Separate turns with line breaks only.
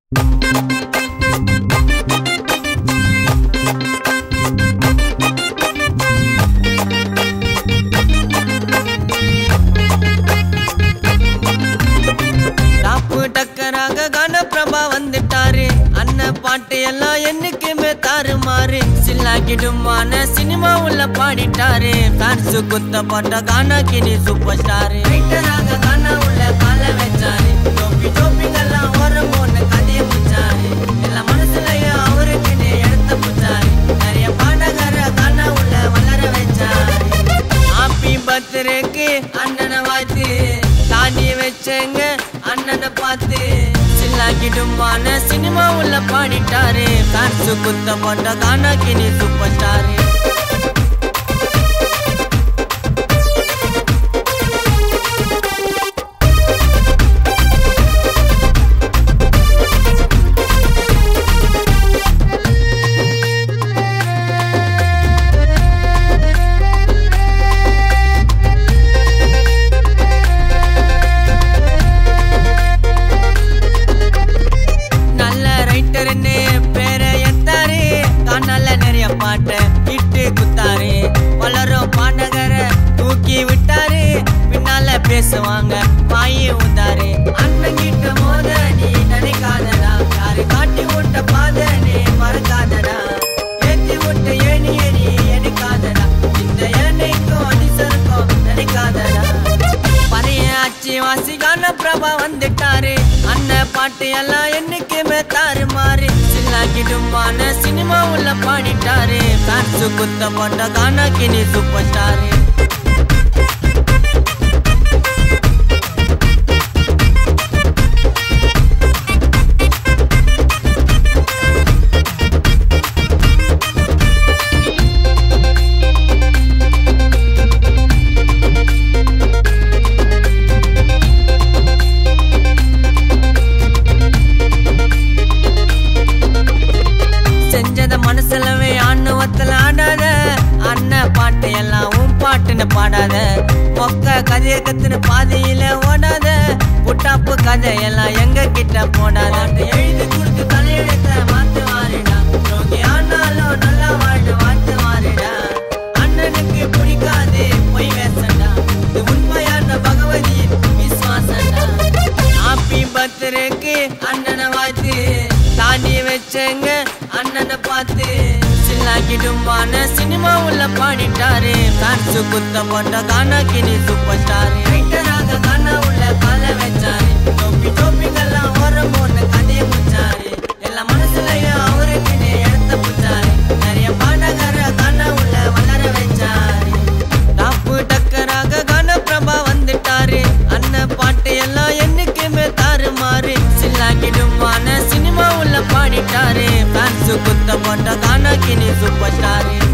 top டக்கராக கனப்பிரபா வந்துட்டாரு அண்ணன் பாட்டு எல்லாம் என்னைக்குமே தாறுமாறு சில்லாக்கிடுமான சினிமா உள்ள பாடிட்டாரு ஃபேன்ஸ் குத்த போட்ட கானாக்கினி சூப்பர் ஸ்டார் ரைட்டராக கானா உள்ள கால வச்சாரு டோப்பி டோப்பிங்கெல்லாம் வரும் ஒன்று கதையை பிடிச்சாரு எல்லா மனசுலயும் அவருக்குன்னு எடுத்து பிடிச்சாரு நிறைய பாடகர கானா உள்ள வளர வச்சாரு ஹாப்பி பர்த்டேக்கு அண்ணனை வாழ்த்து தாண்டி வச்சேங்க அண்ணனை பார்த்து சில்லாக்கிடுமான சினிமா உள்ள பாடிட்டாரு ஃபேன்ஸ் குத்த போட்ட கானாக்கினி சூப்பர் ஸ்டாரு நல்ல ரைட்டர்னு பேரை எத்தாரு காணால நிறைய பாட்டை இட்டு குத்தாரு வளரும் பாடகரை தூக்கி விட்டாரு பின்னால பேசுவாங்க வாயி ஊந்தாரு அண்ணன் கிட்ட மோத நீ நினைக்காதடா யாரு காட்டி விட்ட பாத நீ மறக்காதடா ஏத்தி விட்ட ஏணி ஏணி எடுக்காதடா இந்த ஏனைக்கும் அடிசருக்கும் நினைக்காதடா பழைய ஆட்சி வாசிகான பிரபா வந்துட்டாரு அண்ணன் பாட்டு எல்லாம் என்னைக்குமே தாறுமாறு சில்லாக்கிடுமான சினிமா உள்ள பாடிட்டாரு ஃபேன்ஸ் குத்த போட்ட கானாக்கினி சூப்பர் ஸ்டாரு செஞ்சத மனசுலவே அண்ணுவத்தில் ஆடாத அண்ணன் பாட்டு எல்லாம் உன் பாட்டுன்னு பாடாத மொக்க கதைய கத்துன பாதியில ஓடாத புட்டாப்பு கதை எல்லாம் எங்க கிட்ட போடாத எழுதி கொடுத்து தலையெழுத்த மாத்து மாறிடா யோகி ஆனாலும் நல்லா வாழ்ந்து வாழ்த்து மாறிடா அண்ணனுக்கு பிடிக்காது பொய் வேசண்டா இது உண்மையான பகவதியின் விசுவாசண்டா ஹாப்பி பர்த்டேக்கு அண்ணனை வாழ்த்து தாண்டி வச்சேங்க அண்ணனை பார்த்து சில்லாக்கிடுமான சினிமா உள்ள பாடிட்டாரு ஃபேன்ஸ் குத்த போட்ட கானாக்கினி சூப்பர் ஸ்டார் ரைட்டராக கானா உள்ள கால வச்சாரு டோப்பி டோப்பிங்கெல்லாம் வரும் ஒன்று கதையை பிடிச்சாரு எல்லா மனசுலயும் அவருக்குன்னு எடுத்து பிடிச்சாரு நிறைய பாடகர கானா உள்ள வளர வச்சாரு டாப்பு டக்கராக கனப்பிரபா வந்துட்டாரு அண்ணன் பாட்டு எல்லாம் என்னைக்குமே தாறுமாறு சில்லாக்கிடுமான சினிமா உள்ள பாடிட்டாரு ஃபேன்ஸ் குத்த போட்ட கானாக்கினி சூப்பர் ஸ்டாரு